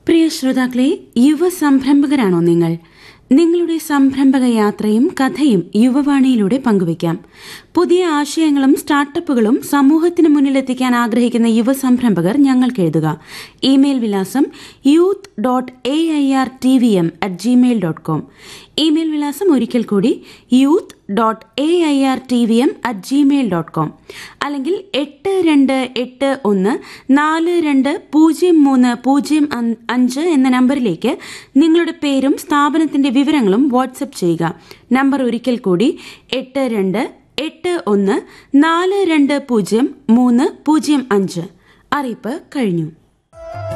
പ്രിയ ശ്രോതാക്കളെ യുവ സംരംഭകരാണോ നിങ്ങൾ നിങ്ങളുടെ സംരംഭക യാത്രയും കഥയും യുവവാണിയിലൂടെ പങ്കുവയ്ക്കാം പുതിയ ആശയങ്ങളും സ്റ്റാർട്ടപ്പുകളും സമൂഹത്തിന് മുന്നിലെത്തിക്കാൻ ആഗ്രഹിക്കുന്ന യുവ സംരംഭകർ ഞങ്ങൾക്ക് എഴുതുക ഇമെയിൽ വിലാസം youth dot A I R T V M at Gmail dot com email വിലാസം ഒരിക്കൽ കൂടി youth dot A I R T V M at Gmail dot com അല്ലെങ്കിൽ എട്ട് രണ്ട് എട്ട് ഒന്ന് നാല് രണ്ട് പൂജ്യം മൂന്ന് പൂജ്യം അൻ- അഞ്ച് എന്ന നമ്പറിലേക്ക് നിങ്ങളുടെ പേരും സ്ഥാപനത്തിന്റെ വിവരങ്ങളും വാട്സപ്പ് ചെയ്യുക നമ്പർ ഒരിക്കൽ കൂടി എട്ട് രണ്ട് എട്ട് ഒന്ന് നാല് രണ്ട് പൂജ്യം മൂന്ന് പൂജ്യം അഞ്ച് അറിയിപ്പ് കഴിഞ്ഞു